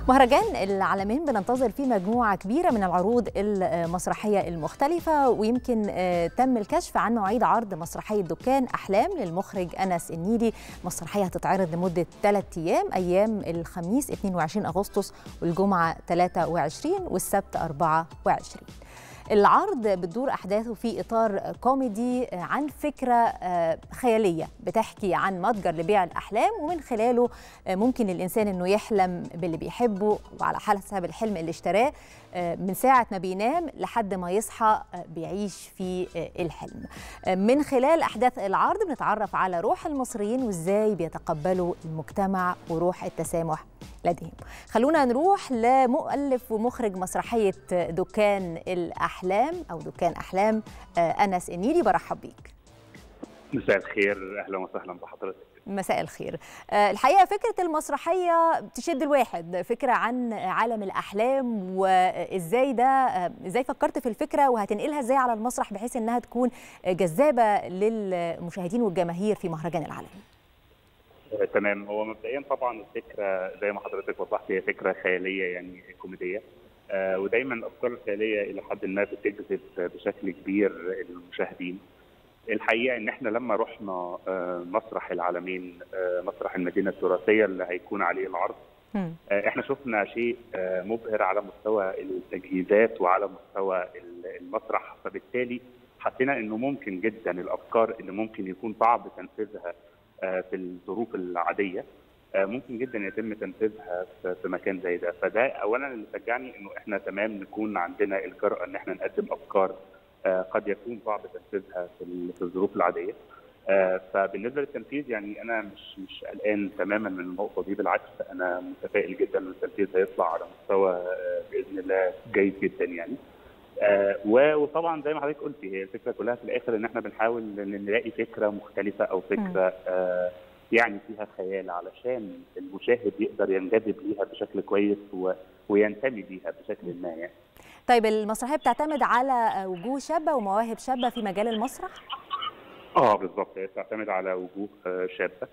مهرجان العالمين بننتظر فيه مجموعة كبيرة من العروض المسرحية المختلفة ويمكن تم الكشف عن مواعيد عرض مسرحية دكان أحلام للمخرج أنس النيلي مسرحية هتتعرض لمدة ثلاث أيام أيام الخميس 22 أغسطس والجمعة 23 والسبت 24 العرض بتدور أحداثه في إطار كوميدي عن فكرة خيالية بتحكي عن متجر لبيع الأحلام ومن خلاله ممكن الإنسان أنه يحلم باللي بيحبه وعلى حسب الحلم اللي اشتراه من ساعة ما بينام لحد ما يصحى بيعيش في الحلم من خلال أحداث العرض بنتعرف على روح المصريين وإزاي بيتقبلوا المجتمع وروح التسامح لديهم خلونا نروح لمؤلف ومخرج مسرحية دكان الأحلام أو دكان أحلام أنس النيلي برحب بيك مساء الخير أهلا وسهلا بحضرتك مساء الخير الحقيقة فكرة المسرحية تشد الواحد فكرة عن عالم الأحلام وإزاي ده إزاي فكرت في الفكرة وهتنقلها إزاي على المسرح بحيث إنها تكون جذابة للمشاهدين والجماهير في مهرجان العالم تمام هو مبدئيا طبعا الفكره زي ما حضرتك وضحت هي فكره خياليه يعني كوميديه آه ودايما الافكار الخياليه الى حد ما بتجذب بشكل كبير المشاهدين الحقيقه ان احنا لما رحنا آه مسرح العالمين آه مسرح المدينه التراثيه اللي هيكون عليه العرض احنا شفنا شيء مبهر على مستوى التجهيزات وعلى مستوى المسرح فبالتالي حسينا انه ممكن جدا الافكار اللي ممكن يكون صعب تنفيذها في الظروف العاديه ممكن جدا يتم تنفيذها في مكان زي ده فده اولا اللي شجعني انه احنا تمام نكون عندنا الجرأه ان احنا نقدم افكار قد يكون صعب تنفيذها في الظروف العاديه فبالنسبه للتنفيذ يعني انا مش مش قلقان تماما من النقطه دي بالعكس انا متفائل جدا ان التنفيذ هيطلع على مستوى باذن الله جيد جدا يعني آه وطبعا زي ما حضرتك قلتي هي الفكره كلها في الاخر ان احنا بنحاول نلاقي فكره مختلفه او فكره آه يعني فيها خيال علشان المشاهد يقدر ينجذب ليها بشكل كويس وينتمي ليها بشكل ما يعني. طيب المسرحيه بتعتمد على وجوه شابه ومواهب شابه في مجال المسرح؟ اه بالظبط هي بتعتمد على وجوه شابه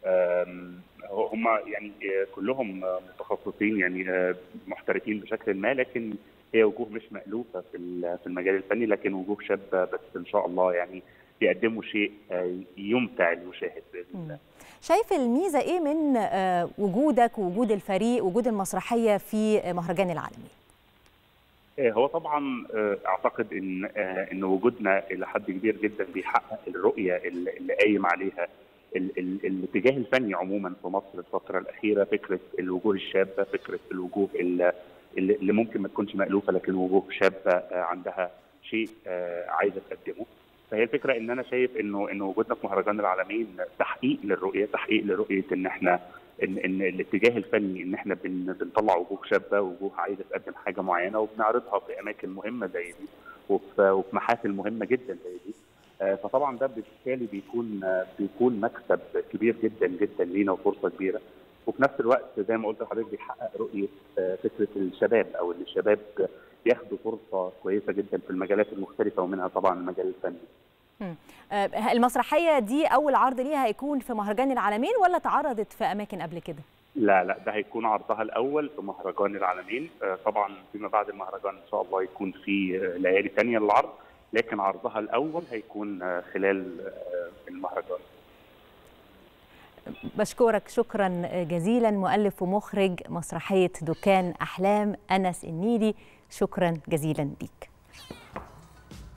هم يعني كلهم متخصصين يعني محترفين بشكل ما لكن هي وجوه مش مألوفة في في المجال الفني لكن وجوه شابة بس إن شاء الله يعني يقدموا شيء يمتع المشاهد بإذن الله. شايف الميزة إيه من وجودك ووجود الفريق وجود المسرحية في مهرجان العالمي؟ هو طبعا اعتقد ان ان وجودنا الى حد كبير جدا بيحقق الرؤيه اللي قايم عليها ال ال الاتجاه الفني عموما في مصر الفتره الاخيره فكره الوجوه الشابه فكره الوجوه اللي ممكن ما تكونش مألوفة لكن وجوه شابة عندها شيء عايزة تقدمه فهي الفكرة ان انا شايف انه انه وجودنا في مهرجان العالمين تحقيق للرؤية تحقيق لرؤية ان احنا ان ان الاتجاه الفني ان احنا بن بنطلع وجوه شابة وجوه عايزة تقدم حاجة معينة وبنعرضها في اماكن مهمة زي دي وفي, وفي محافل مهمة جدا زي دي فطبعا ده بالتالي بيكون بيكون مكسب كبير جدا جدا لينا وفرصة كبيرة وفي نفس الوقت زي ما قلت لحضرتك بيحقق رؤيه فكره الشباب او ان الشباب ياخدوا فرصه كويسه جدا في المجالات المختلفه ومنها طبعا المجال الفني. المسرحيه دي اول عرض ليها هيكون في مهرجان العالمين ولا اتعرضت في اماكن قبل كده؟ لا لا ده هيكون عرضها الاول في مهرجان العالمين طبعا فيما بعد المهرجان ان شاء الله يكون في ليالي ثانيه للعرض لكن عرضها الاول هيكون خلال المهرجان. بشكرك شكرا جزيلا مؤلف ومخرج مسرحية دكان أحلام أنس النيلي شكرا جزيلا ليك